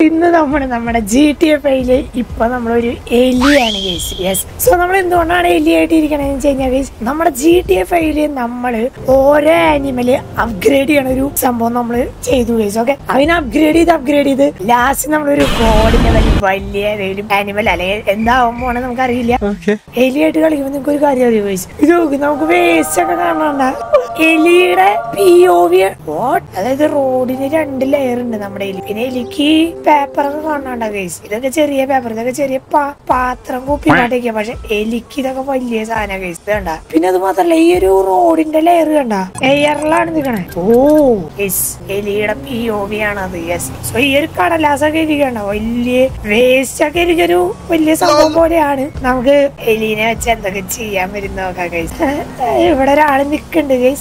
ഇന്ന് നമ്മൾ നമ്മുടെ ജി ടി എഫ് ഐയില് ഇപ്പൊ നമ്മളൊരു എലിയാണ് കേസ് യെസ് സോ നമ്മൾ എന്തുകൊണ്ടാണ് എലിയായിട്ട് ഇരിക്കണെന്ന് വെച്ച് കഴിഞ്ഞാൽ guys, നമ്മുടെ ജി ടി എഫ് ഐയില് നമ്മള് ഓരോ ആനിമല് അപ്ഗ്രേഡ് ചെയ്യണ ഒരു സംഭവം നമ്മൾ ചെയ്തു കേസ് ഓക്കെ അതിനെ അപ്ഗ്രേഡ് ചെയ്ത് അപ്ഗ്രേഡ് ചെയ്ത് ലാസ്റ്റ് നമ്മളൊരു ഗോഡിന്റെ വലിയ വലിയ ഏതെങ്കിലും ആനിമൽ അല്ലെങ്കിൽ എന്താവും പോണെ നമുക്കറിയില്ല എലിയായിട്ട് കളിക്കുമ്പോൾ നിങ്ങൾക്ക് ഒരു കാര്യം അറിയോ guys? ഇത് നോക്ക് നമുക്ക് വേസ്റ്റ് ഒക്കെ കാണണ്ട എലിയുടെ പി ഒ വി വാട്ട് അതായത് റോഡിന് രണ്ട് ലെയർ ഉണ്ട് നമ്മുടെ എലി പിന്നെ എലിക്ക് പേപ്പർ ഒക്കെ കാണണ്ട ഗൈസ് ഇതൊക്കെ ചെറിയ പേപ്പർ ഇതൊക്കെ ചെറിയ പാ- പാത്രം കുപ്പി മാട്ടേക്ക പക്ഷെ എലിക്ക് ഇതൊക്കെ വലിയ സാധനം ഗൈസ് ഇത് കണ്ട പിന്നെ അത് മാത്രല്ല ഈ ഒരു റോഡിന്റെ ലെയർ കണ്ട എയറിലാണ് നിൽക്കണേ ഓ യെസ് എലിയുടെ പി ഒ വി ആണ് അത് യെസ് സോ ഈ ഒരു കടലാസൊക്കെ ഇരിക്കണ്ട വലിയ വേസ്റ്റ് ഒക്കെ എനിക്കൊരു വലിയ സംഭവം പോലെയാണ് നമുക്ക് എലീനെ വെച്ച് എന്തൊക്കെ ചെയ്യാൻ പറ്റും നോക്കാം ഗൈസ് ഇവിടെ ഒരാൾ നിക്കണ്ട് ഗൈസ്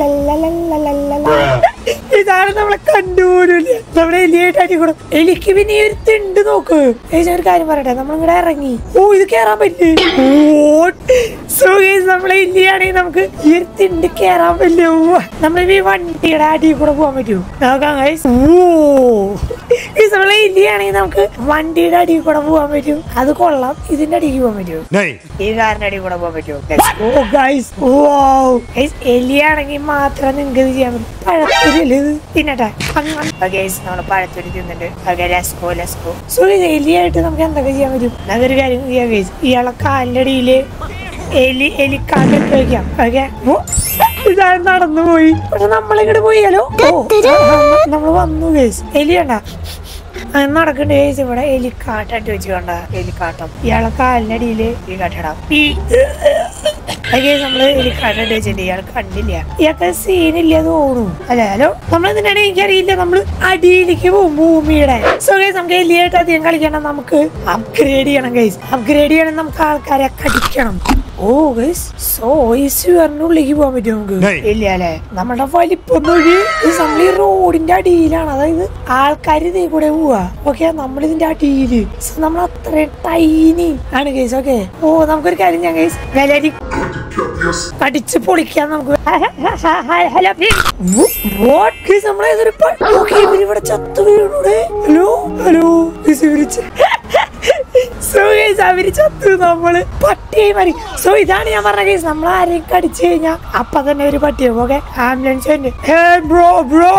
ഇതാണ് നമ്മളെ കണ്ടുപോലില്ല നമ്മുടെ എലിയായിട്ട് അടി കൂടെ എലിക്ക് പിന്നെ ഈ ഒരു തിണ്ട് നോക്ക് ഗൈസ് ഒരു കാര്യം പറയട്ടെ നമ്മളിങ്ങടെ ഇറങ്ങി ഓ ഇത് കേറാൻ പറ്റി സോ ഗൈസ് നമ്മളെ എലിയാണെങ്കിൽ നമുക്ക് ഈ ഒരു തിണ്ട് കേറാൻ പറ്റുമോ നമ്മൾ ഈ വണ്ടിയുടെ അടി കൂടെ പോകാൻ പറ്റുമോ നോക്കാം ഗൈസ് ഓ ഗൈസ് നമ്മളെ എലിയാണെങ്കിൽ നമുക്ക് വണ്ടിയുടെ അടിയിൽ കൂടെ പോകാൻ പറ്റും അത് കൊള്ളാം ഇതിന്റെ അടിക്ക് പോകാൻ പറ്റുമോ नहीं ഈ കാറിന്റെ അടിയിൽ കൂടെ പോകാൻ പറ്റുമോ ഓ ഗൈസ് ഗൈസ് എലിയാണെങ്കിൽ മാത്രം നിങ്ങൾക്ക് ഇത് ചെയ്യാൻ പറ്റും പഴത്തില് ഇത് തിന്നട്ടെ അങ്ങനെ ഗൈസ് നമ്മൾ പഴത്തൊരു തിന്നിട്ട് ഓക്കെ ലെസ്കോ ലെസ്കോ സോ എലിയായിട്ട് നമുക്ക് എന്തൊക്കെ ചെയ്യാൻ പറ്റും അതൊരു കാര്യം ചെയ്യാം ഗൈസ് ഇയാളെ കാലിന്റെ അടിയില് എലി എലിക്കാട്ടിട്ട് വെക്കാം ഓക്കെ ഇതാണ് നടന്നു പോയി പക്ഷെ നമ്മളിങ്ങോട്ട് പോയാലോ ഓ നമ്മൾ വന്നു ഗൈസ് എലിയണ്ട അങ്ങനെ നടക്കണ്ട ഗൈസ് ഇവിടെ എലിക്കാട്ടായിട്ട് വെച്ച് കണ്ട എലിക്കാട്ടം ഇയാളെ കാലിനടിയില് ഈ കട്ടടാം ഈ അതൊക്കെ നമ്മള് എലിക്കാട്ടായിട്ട് വെച്ചിട്ട് ഇയാൾ കണ്ടില്ല ഇയാൾക്ക് സീനില്ല തോന്നുന്നു അല്ലെ ഹലോ നമ്മൾ എന്തിനാണ് എനിക്കറിയില്ല നമ്മള് അടിയിലേക്ക് പോകും ഭൂമിയുടെ സോ ഗൈസ് നമുക്ക് എലിയായിട്ട് അധികം കളിക്കണം നമുക്ക് അപ്ഗ്രേഡ് ചെയ്യണം ഗൈസ് അപ്ഗ്രേഡ് ചെയ്യണം നമുക്ക് ആൾക്കാരെ കടിക്കണം ഓ ഗൈസ് സോ ഈ സ്യൂറിനുള്ളിലേക്ക് പോകാൻ പറ്റും നമുക്ക് Hey. ഇല്ല അല്ലെ നമ്മുടെ വലിപ്പം നോക്കി നമ്മൾ ഈ റോഡിന്റെ അടിയിലാണ് അതായത് ആൾക്കാർ ഇതേ കൂടെ പോവാ ഓക്കെ നമ്മൾ ഇതിന്റെ അടിയില് So, നമ്മൾ അത്രയും ടൈനി ആണ് കേസ് ഓക്കെ ഓ നമുക്കൊരു കാര്യം ഞാൻ കേസ് വിലരി അടിച്ച് പൊളിക്കാൻ നമുക്ക് ഹലോ നമ്മളേതൊരു ഇവിടെ ചത്തു വീണൂടെ ഹലോ ഹലോ ഇവര് സോ ഗൈസ് അവര് ചത്തു നമ്മള് പട്ടിയായി മാറി സോ ഇതാണ് ഞാൻ പറഞ്ഞ കേസ് നമ്മൾ ആരെയും കടിച്ചു കഴിഞ്ഞാ അപ്പൊ തന്നെ ഒരു പട്ടിയാവും ഓക്കെ ആംബുലൻസ് ഉണ്ട് ബ്രോ ബ്രോ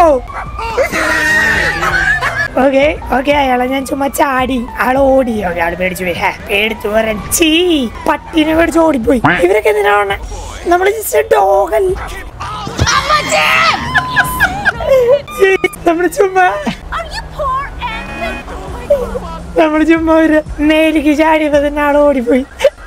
ഓക്കെ ഓക്കെ അയാളെ ഞാൻ ചുമ്മാ ചാടി ആള് ഓടി ഓക്കെ ആള് പേടിച്ചു പോയി ഹേ പേടിച്ചു പറയാൻ ചീ പട്ടീനെ പേടിച്ച് ഓടിപ്പോയി ഇവരൊക്കെ എന്തിനാണ് നമ്മള് ജസ്റ്റ് ഡോഗൽ നമ്മള് ചുമ്മാ നമ്മള് ചുമ്മാ ഒരു മേലേക്ക് ചാടിയപ്പോ തന്നെ ആള് ഓടിപ്പോയി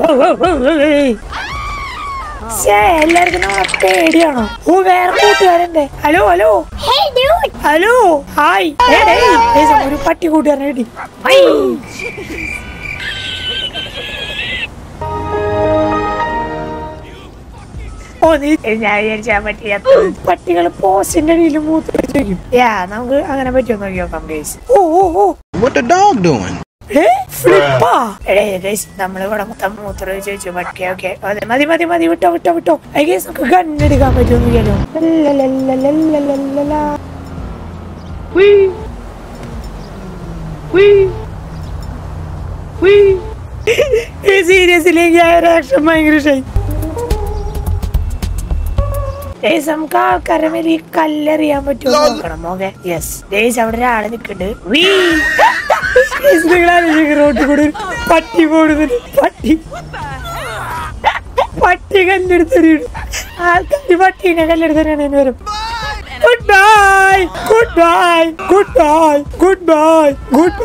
ശ്ശേ, എല്ലാവർക്കും നമ്മളെ പേടിയാണോ ഓ വേറെ കൂട്ടുകാരുണ്ട് ഹലോ ഹലോ ഹലോ ഹായ് ഏ, ഡേയ്, ഏയ്, ഒരു പട്ടി കൂട്ടുകാരനെ കിട്ടി ഹൈ. ഓ നീ ഞാൻ വിചാരിച്ചാ പറ്റിയ പട്ടികൾ പോസ്റ്റിന്റെ അടിയിൽ മൂത്ത് വെച്ചേക്കും യാ നമുക്ക് അങ്ങനെ പറ്റുമോ നോക്കി നോക്കാം guys oh oh oh What the dog doing? ഏ ഫ്ലിപ്പാ എടേ ഗൈസ് നമ്മളിവിടെ മൊത്തം മൂത്രം ഒഴിച്ച് വെച്ചു ഓക്കെ ഓക്കെ അതെ മതി മതി മതി വിട്ടോ വിട്ടോ വിട്ടോ ഐ ഗൈസ് നമുക്ക് കണ്ണെടുക്കാൻ പറ്റുമെന്ന് കേട്ടോ ലല്ലലല്ലലല്ലലല്ലലാ. ഉയ്. ഉയ്. ഉയ്. ഈ സീരിയസിലെ ആക്ഷൻ ഭയങ്കര ഇഷ്ടായി ഡേയ്സ് നമുക്ക് ആൾക്കാരെ മേലെ ഈ കല്ലെറിയാൻ പറ്റുമോ എന്ന് നോക്കണം ഓക്കെ യെസ് ഡേയ്സ് അവിടെ ഒരാള് നിൽക്കുന്നുണ്ട് വീ Guys, നിങ്ങൾ ആലോചിക്കുക റോട്ടിൽ കൂടെ ഒരു പട്ടി പോടുന്നത് പട്ടി പട്ടി കല്ലെടുത്തെറിയും ആൾക്കാർ പട്ടീനെ കല്ലെടുത്തെറിയാണ് വരും good bye good bye good bye good bye good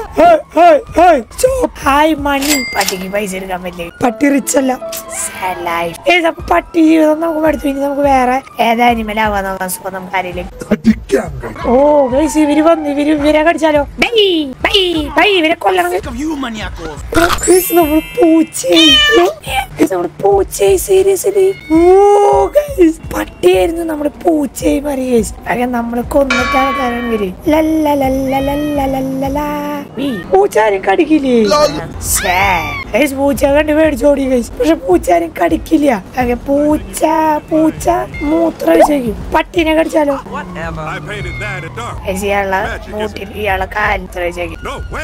hi മണി പട്ടിക്ക് പൈസ എടുക്കാൻ പറ്റില്ല പട്ടി റിച്ച് അല്ല Sad life. ഏയ് അപ്പൊ പട്ടി ജീവിതം നമുക്ക് പഠിച്ചു ഇനി നമുക്ക് വേറെ ഏത് അനിമലാവാൻ നോക്കാം സോ നമുക്ക് ആരെങ്കിലും ഓ ഗൈസ് ഇവര് വന്ന് ഇവര് ഇവരെ കടിച്ചാലോ ബൈ ബൈ ബൈ ഇവരെ കൊല്ലണം You maniacos! ഗൈസ് നമ്മൾ പൂച്ചയായി ഗൈസ് നമ്മൾ പൂച്ചയായി സീരിയസ്ലി ഓ ഗൈസ് പട്ടിയായിരുന്നു നമ്മൾ പൂച്ചയായി മാറി ഗൈസ് അങ്ങനെ നമ്മൾ കൊന്നിട്ട് ആൾക്കാരാണ് ഇവര് ലല്ലലല്ലലല്ലലല്ലലാ. ഈ പൂച്ച ആരും കടിക്കില്ലേ ശ്ശേ. ഗൈസ് പൂച്ച കണ്ട് മേടിച്ചോടി ഗൈസ് പക്ഷെ പൂച്ച ആരും കടിക്കില്ല അങ്ങനെ പൂച്ച പൂച്ച മൂത്രം ഒഴിച്ചേക്കും പട്ടിനെ കടിച്ചാലോ I painted that in dark. Guys ഇയാളെ മൂട്ടിൽ ഇയാളെ കാലിത്ര ഒഴിച്ചേക്കും No way.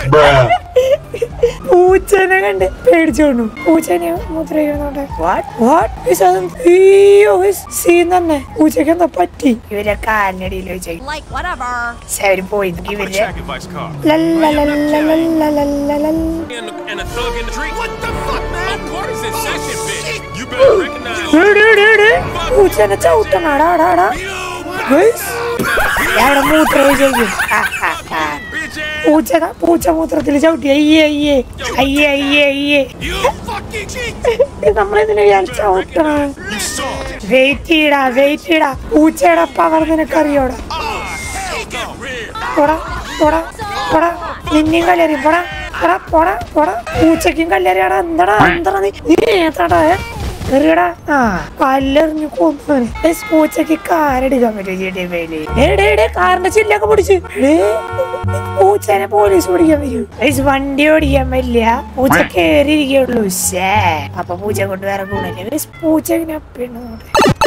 പൂച്ചനെ കണ്ട് പേടിച്ചോണ്ടു പൂച്ചനെ മൂത്രയിക്കുന്നോണ്ട് വാട്ട് വാട്ട് അയ്യോ സീൻ തന്നെ പൂച്ചക്ക് എന്താ പറ്റി ഇവരെ കാലിനടിയിൽ വെച്ചേക്കും Like, whatever. അവര് പോയി ഇവര് Sacrifice car. ലല്ലലല്ലലല്ലലല്ലലല്ല. And, and a thug in the street. What the fuck, man? Oh, party's in session, bitch. You better recognize. എടി, എടി, എടി. പൂച്ചനെ ചവിട്ടണാടാ ആടാ ആടാ ഗയ്സ്, ഇയാളുടെ മൂത്രം ഒഴിച്ചേക്കും ആ, ആ, ആ. Bitch ass. പൂച്ച പൂച്ച മൂത്രത്തിൽ ചവിട്ടി അയ്യേ അയ്യേ അയ്യേ അയ്യേ അയ്യേ You fucking cheat. നമ്മളെന്തിനാ ഇയാൾ ചവിട്ടണ You saw it. വെയിറ്റ് ചെയ്യടാ വെയിറ്റ് ചെയ്യടാ പൂച്ചയുടെ പവർ നിനക്കറിയോടാ Oh, shit. No, real. പോടാ പോടാ പോടാ നിന്നെയും കല്ലേറി പോടാ പോടാ പോടാ പോടാ പൂച്ചയ്ക്കും കല്ലേറിയാടാ എന്താടാ എന്താടാ നീ നീ ഏതാടാ ഏ? എറിയടാ ആ കല്ലെറിഞ്ഞ് കൊന്നവന് ഏസ് പൂച്ചയ്ക്ക് കാറെടുക്കാൻ പറ്റും ചേട്ടേ വേലി ഏടേ കാറിന്റെ ചില്ലൊക്കെ പിടിച്ച് ഏ, പൂച്ചനെ പോലീസ് പിടിക്കാൻ വരും ഏസ് വണ്ടി ഓടിക്കാൻ പറ്റില്ല പൂച്ച കേറിയിരിക്കുള്ളൂ ശേ അപ്പൊ പൂച്ച കൊണ്ട് വേറെ ഗുണല്ലേ ഏസ് പൂച്ച ഇങ്ങനെ പെണ്ണോട്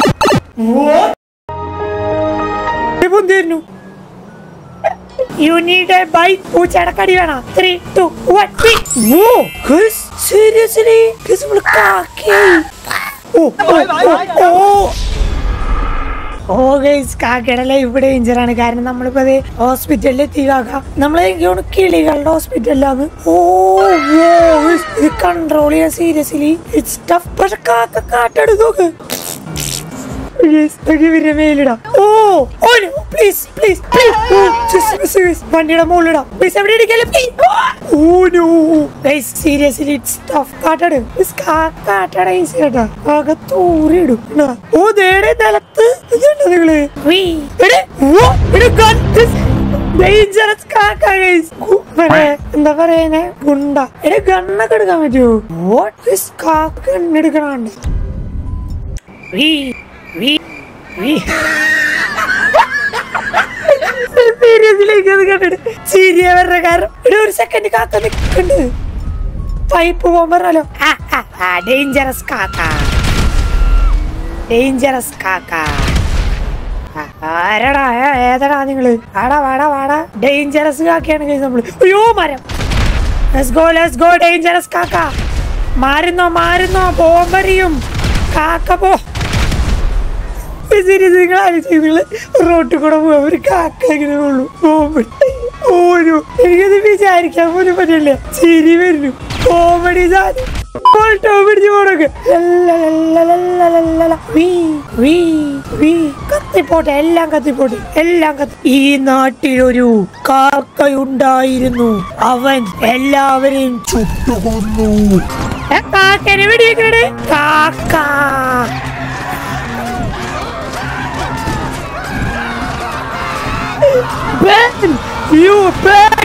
പൊന്തിരുന്നു You need a bite. പൂച്ചയുടെ കടി വേണം three two one oh guys seriously guys നമ്മൾ കാക്കയായി oh oh oh oh guys കാക്കയുടെ ലൈഫ് ഡേഞ്ചർ ആണ് കാരണം നമ്മളിപ്പോ അത് ഹോസ്പിറ്റലിൽ എത്തി കാക്ക നമ്മളെ എനിക്ക് തോന്നുന്നു കിളികളുടെ ഹോസ്പിറ്റലിലാണ് ഓ ഓ guys, ഇത് കൺട്രോൾ ചെയ്യാൻ സീരിയസ്ലി ഇറ്റ്സ് ടഫ് പക്ഷെ കാക്ക കാട്ടെടുത്ത് നോക്ക് Yes, ഇവരുടെ മേലിടാം ഓ ഓ പ്ലീസ് പ്ലീസ് പ്ലീസ് വണ്ടിയുടെ മുകളിലിടാം പ്ലീസ് എവിടെ ഇടിക്കല്ലേ please oh no guys seriously it's tough കാട്ടട് കാട്ടട ഈസി കേട്ടാ ആകെ തൂറിയിടും ഇടാ. ഓ നേരെ നിലത്ത് ഇതുണ്ടോ നിങ്ങള് എടേ, ഓ, എടേ, gun, this dangerous കാക്ക, guys. ഗു- മറ്റേ എന്താ പറയുന്നേ ഗുണ്ട എടേ ഗണ്ണൊക്കെ എടുക്കാൻ പറ്റുമോ വാട്ട് കാക്ക ഗണ്ണെടുക്കണ വീ വീ വീ സീരിയസിലേക്ക് അത് കണ്ടിട്ട് ചിരിയ വരുടെ കാരണം ഇവിടെ ഒരു സെക്കൻഡ് കാക്ക നിൽക്കുന്നുണ്ട് പൈപ്പ് പോകാൻ പറഞ്ഞാലോ ഡേഞ്ചറസ് കാക്ക ഡേഞ്ചറസ് കാക്ക ആ, ആരെടാ ഏ, ഏതെടാ നിങ്ങള് വാടാ വാടാ വാടാ ഡേഞ്ചറസ് കാക്കയാണ് guys നമ്മള് അയ്യോ മരം let's go let's go dangerous കാക്ക മാറുന്നോ മാറുന്നോ ബോംബറിയും കാക്ക പോ ശരി നിങ്ങൾ ആലോചിച്ച് നിങ്ങള് റോട്ടിൽ കൂടെ പോവാ ഒരു കാക്ക ഇങ്ങനെ ഉള്ളു കോമഡി ഓരോ എനിക്കത് വിചാരിക്കാൻ പോലും പറ്റില്ല ചിരി വരുന്നു കോമഡി സാധനം ഓൾട്ടോ പിടിച്ച് പോണൊക്കെ വീ വീ വീ കത്തിപ്പോട്ടെ എല്ലാം കത്തിപ്പോട്ടെ എല്ലാം കത്തി ഈ നാട്ടിലൊരു കാക്കയുണ്ടായിരുന്നു അവൻ എല്ലാവരെയും ചുട്ടുകൊന്നു ഏ, കാക്കനെ വെടിവെക്കണേ കാക്ക Ben! You back!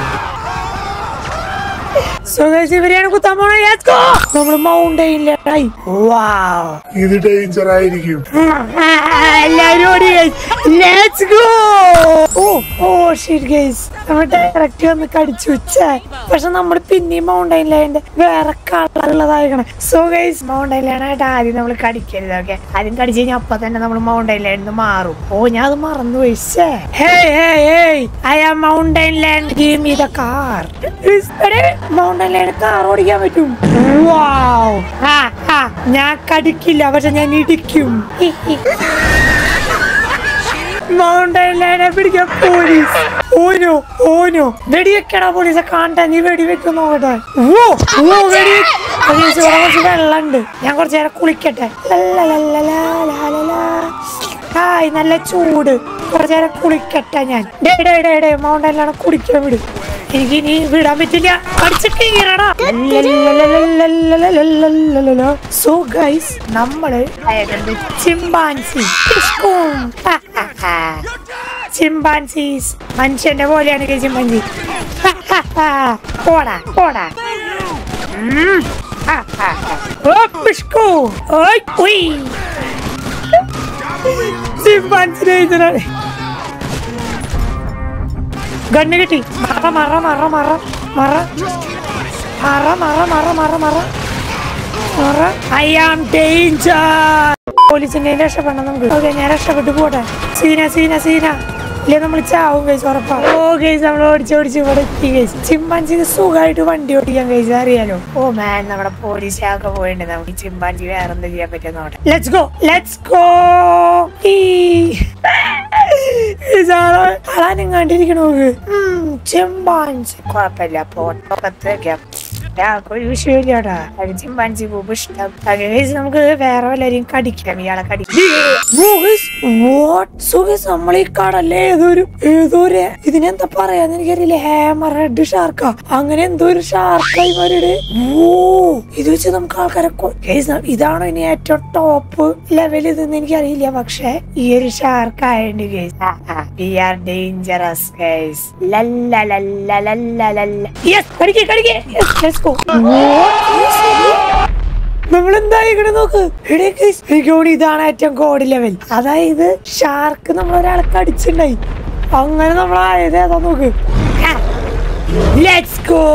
So guys, ഇവരെയാണ് കുത്താൻ പോണേ ലെറ്റ്സ് ഗോ നമ്മൾ മൗണ്ടൈനിലായി വാവ് ഇത് ഡേഞ്ചർ ആയിരിക്കും എല്ലാരും ഓടി let's go oh oh shit guys നമ്മൾ ഡയറക്റ്റ് വന്ന് കടിച്ചു വെച്ചേ പക്ഷെ നമ്മൾ പിന്നെയും മൗണ്ടൈനിലായതിന്റെ വേറെ കളറുള്ളതായിരിക്കണം സോ ഗൈസ് മൗണ്ടൈനിലാണായിട്ട് ആദ്യം നമ്മൾ കടിക്കരുത് ഓക്കെ ആദ്യം കടിച്ചു കഴിഞ്ഞാൽ അപ്പൊ തന്നെ നമ്മൾ മൗണ്ടൈനിലായിരുന്നു മാറും ഓ ഞാൻ അത് മറന്നു വെച്ചേ hey hey hey I am mountain land give me the car mountain land car ഓടിക്കാൻ പറ്റും വാവ് ആ ആ ഞാൻ കടിക്കില്ല പക്ഷെ ഞാൻ ഇടിക്കും ഹി, ഹി. മൗണ്ടൈൻ ലൈനെ പിടിക്കാൻ പോലീസ് ഓനോ ഓനോ വെടിവെക്കടാ പോലീസെ കാണട്ടെ നീ വെടിവെക്കും നോക്കട്ടെ ഓ ഓ വെടി പോലീസ് ഇവിടെ കുറച്ച് വെള്ളമുണ്ട് ഞാൻ കുറച്ച് നേരം കുളിക്കട്ടെ ലല്ലലല്ലലാലാലാ. ഹായ് നല്ല ചൂട് കുറച്ച് നേരം കുളിക്കട്ടെ ഞാൻ ഡേ ഡേ ഡേ ഡേ മൗണ്ടൈനിലാണ് കുടിക്കാൻ വിടും എനിക്ക് ഇനി വിടാൻ പറ്റില്ല അടിച്ചിട്ട് കീറടാ സോ ഗൈസ് നമ്മള് ചിമ്പാൻസി ചിമ്പാൻസീസ് മനുഷ്യന്റെ പോലെയാണ് ചിമ്പാൻസി പോടാ പോടാ ഉം. ആ, ആ, ആ. ഓ, പിഷ്കു. ഓയ്, ഉയ്. ചിമ്പാൻസിനെ ഇതിനാണ് ഗണ്ണ് കിട്ടി മറ മറ മറ മറ മറ മറ മറ മറ മറ മറ മറ ഐ ആം ഡേഞ്ചർ പോലീസിന്റെ രക്ഷപ്പെടണം നമുക്ക് ഓക്കെ ഞാൻ രക്ഷപ്പെട്ടു പോട്ടെ സീന സീന സീന ഇല്ലേ നമ്മൾ ചാവും കേസ് ഉറപ്പാ ഓ കേസ് നമ്മൾ ഓടിച്ച് ഓടിച്ച് ഇവിടെ എത്തി കേസ് ചിമ്പാഞ്ചിക്ക് സുഖമായിട്ട് വണ്ടി ഓടിക്കാൻ കേസ് അറിയാലോ ഓ മാൻ നമ്മുടെ പോലീസൊക്കെ പോയിട്ടുണ്ട് നമുക്ക് ഈ ചിമ്പാഞ്ചി വേറെ എന്താ ചെയ്യാൻ പറ്റുന്ന നോട്ടെ ലെറ്റ്സ് ഗോ ലെറ്റ്സ് ഗോ ആളാനും കണ്ടിരിക്കണോ ചിമ്പാഞ്ചി കുഴപ്പമില്ല പോട്ടൊക്കെ വെക്കാം ഞങ്ങൾക്ക് ഒരു വിഷയമില്ല കേട്ടാ അത് ചിമ്പാഞ്ചി പോകുമ്പോ ഇഷ്ടം അങ്ങനെ guys നമുക്ക് വേറെ വല്ലവരെയും കടിക്കാം ഇയാളെ കടിക്കാം നമ്മൾ ഈ കടല്ലേ ഏതൊരു ഏതൊരു ഇതിനെന്താ പറയാന്ന് എനിക്കറിയില്ല ഹേമർ റെഡ് ഷാർക്കാ അങ്ങനെ എന്തോ ഒരു ഷാർക്കായി മാറിയുടെ ഓ ഇത് വെച്ച് നമുക്ക് ആൾക്കാരെ കൊ- guys, ന- ഇതാണോ ഇനി ഏറ്റവും ടോപ്പ് ലെവൽ ഇതെന്ന് എനിക്കറിയില്ല പക്ഷെ ഈ ഒരു ഷാർക്ക് ആയതുകൊണ്ട് guys we are dangerous guys ലല്ല ലല്ല ലല്ല ലല്ല യെസ് കടിക്കേ കടിക്കേ യെസ് ലെറ്റ്സ് ഗോ നമ്മളെന്തായി ഇവിടെ നോക്ക് എടേ guys, എനിക്ക് തോന്നി ഇതാണ് ഏറ്റവും കോഡ് ലെവൽ അതായത് ഷാർക്ക് നമ്മൾ ഒരാളെ കടിച്ചിണ്ടായി അങ്ങനെ നമ്മളായത് ഏതാ നോക്ക് ലെറ്റ്സ് ഗോ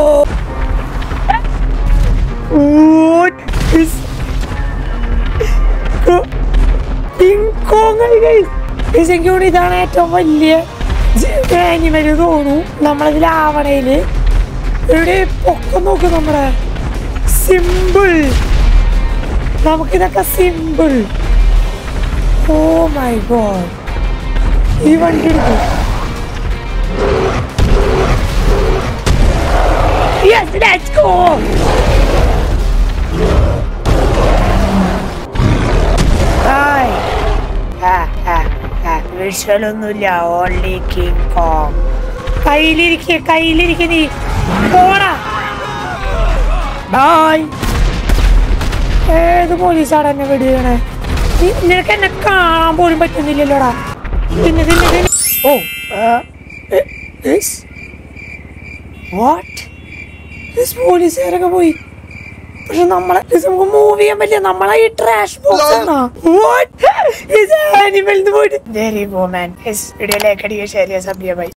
എനിക്ക് തോന്നി ഇതാണ് ഏറ്റവും വലിയ ആനിമൽ തോന്നുന്നു നമ്മളതിൽ ആവണയില് ഇവിടെ പൊക്കം നോക്ക് നമ്മുടെ സിമ്പിൾ നമുക്കിതൊക്കെ സിമ്പിൾ ഓ മൈ ഗോഡ് ഈ വണ്ടി എടുക്കും Yes, let's go! ഹായ് വിഷ്വലൊന്നുമില്ല ഓൺലി കിങ് കോങ് കയ്യിലിരിക്കെ കയ്യിലിരിക്കെ നീ പോടാ ബായ് ഏത് പോലീസാണ് എന്നെ വെടിയണേ നിനക്ക് എന്നെ കാണാൻ പോലും പറ്റുന്നില്ലല്ലോടാ പിന്നെ പിന്നെ പിന്നെ ഓ വാട്ട് പോലീസുകാരൊക്കെ പോയി പക്ഷെ നമ്മളെ ഇത് നമുക്ക് മൂവ് ചെയ്യാൻ പറ്റില്ല നമ്മളെ ഈ ട്രാഷ് ബോക്സ് ആനിമൽ പോയിട്ട് വെരി വുമൻ വീഡിയോ ലൈക്ക് അടിക്കുക ഷെയർ ചെയ്യാൻ സഭ്യമായി